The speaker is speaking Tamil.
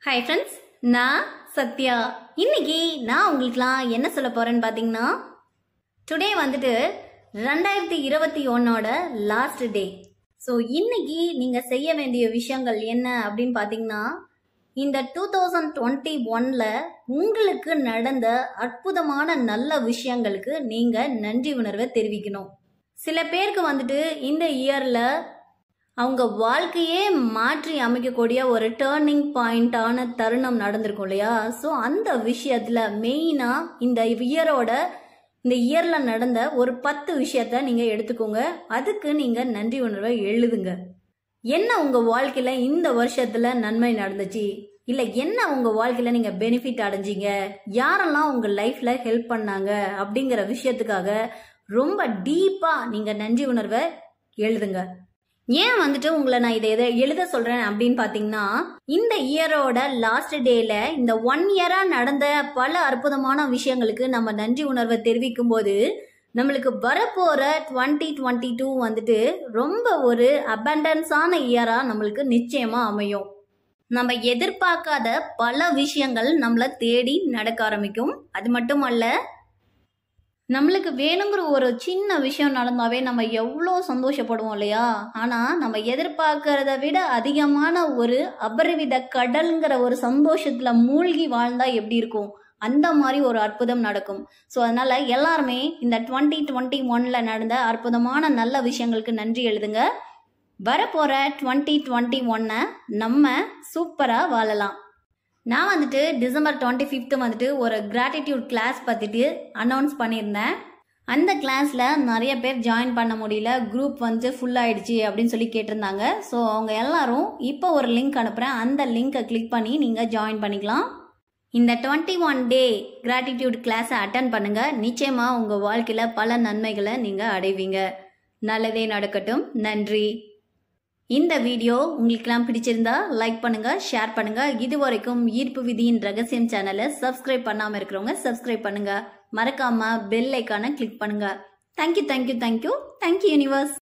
ஹாய் ஃப்ரெண்ட்ஸ் நான் சத்யா இன்னைக்கு நான் உங்களுக்குலாம் என்ன சொல்ல போறேன்னு பார்த்தீங்கன்னா டுடே வந்துட்டு ரெண்டாயிரத்தி இருபத்தி ஒன்னோட லாஸ்ட் டே ஸோ இன்னைக்கு நீங்கள் செய்ய வேண்டிய விஷயங்கள் என்ன அப்படின்னு பார்த்தீங்கன்னா இந்த டூ தௌசண்ட் டுவெண்ட்டி ஒன்ல உங்களுக்கு நடந்த அற்புதமான நல்ல விஷயங்களுக்கு நீங்கள் நன்றி உணர்வை தெரிவிக்கணும் சில பேருக்கு வந்துட்டு இந்த இயரில் அவங்க வாழ்க்கையே மாற்றி அமைக்கக்கூடிய ஒரு டேர்னிங் பாயிண்டான தருணம் நடந்திருக்கும் இல்லையா ஸோ அந்த விஷயத்தில் மெயினாக இந்த இயரோட இந்த இயரில் நடந்த ஒரு பத்து விஷயத்த நீங்கள் எடுத்துக்கோங்க அதுக்கு நீங்கள் நன்றி உணர்வை எழுதுங்க என்ன உங்கள் வாழ்க்கையில் இந்த வருஷத்தில் நன்மை நடந்துச்சு இல்லை என்ன உங்கள் வாழ்க்கையில் நீங்கள் பெனிஃபிட் அடைஞ்சீங்க யாரெல்லாம் உங்கள் லைஃப்பில் ஹெல்ப் பண்ணாங்க அப்படிங்கிற விஷயத்துக்காக ரொம்ப டீப்பாக நீங்கள் நன்றி உணர்வை எழுதுங்க ஏன் வந்துட்டு உங்களை நான் இதை எதை எழுத சொல்றேன் அப்படின்னு பாத்தீங்கன்னா இந்த இயரோட லாஸ்ட் டேல இந்த ஒன் இயரா நடந்த பல அற்புதமான விஷயங்களுக்கு நம்ம நன்றி உணர்வை தெரிவிக்கும் போது நம்மளுக்கு வரப்போற டுவெண்ட்டி டுவெண்ட்டி டூ வந்துட்டு ரொம்ப ஒரு அபண்டன்ஸான இயரா நம்மளுக்கு நிச்சயமா அமையும் நம்ம எதிர்பார்க்காத பல விஷயங்கள் நம்மளை தேடி நடக்க ஆரம்பிக்கும் அது மட்டும் அல்ல நம்மளுக்கு வேணுங்கிற ஒரு சின்ன விஷயம் நடந்தாவே நம்ம எவ்வளோ சந்தோஷப்படுவோம் இல்லையா ஆனால் நம்ம எதிர்பார்க்கறத விட அதிகமான ஒரு அபரிவித கடல்ங்கிற ஒரு சந்தோஷத்தில் மூழ்கி வாழ்ந்தா எப்படி இருக்கும் அந்த மாதிரி ஒரு அற்புதம் நடக்கும் ஸோ அதனால எல்லாருமே இந்த டுவெண்ட்டி டுவெண்ட்டி ஒன்ல நடந்த அற்புதமான நல்ல விஷயங்களுக்கு நன்றி எழுதுங்க வரப்போகிற டுவெண்ட்டி டுவெண்ட்டி ஒன்னை நம்ம சூப்பராக வாழலாம் நான் வந்துட்டு டிசம்பர் டுவெண்ட்டி ஃபிஃப்த்து வந்துட்டு ஒரு கிராட்டிடியூட் கிளாஸ் பற்றிட்டு அனௌன்ஸ் பண்ணியிருந்தேன் அந்த கிளாஸில் நிறைய பேர் ஜாயின் பண்ண முடியல குரூப் வந்து ஃபுல் ஆயிடுச்சு அப்படின்னு சொல்லி கேட்டிருந்தாங்க ஸோ அவங்க எல்லாரும் இப்போ ஒரு லிங்க் அனுப்புகிறேன் அந்த லிங்கை கிளிக் பண்ணி நீங்கள் ஜாயின் பண்ணிக்கலாம் இந்த டுவெண்ட்டி ஒன் டே கிராட்டிடியூட் கிளாஸை அட்டன் பண்ணுங்கள் நிச்சயமாக உங்கள் வாழ்க்கையில் பல நன்மைகளை நீங்கள் அடைவீங்க நல்லதே நடக்கட்டும் நன்றி இந்த வீடியோ உங்களுக்கெல்லாம் பிடிச்சிருந்தா லைக் பண்ணுங்க ஷேர் பண்ணுங்க இது வரைக்கும் ஈர்ப்பு விதியின் ரகசியம் சேனலை சப்ஸ்கிரைப் பண்ணாம இருக்கிறவங்க சப்ஸ்கிரைப் பண்ணுங்க மறக்காம பெல் ஐக்கான கிளிக் பண்ணுங்க thank you thank you thank you thank you universe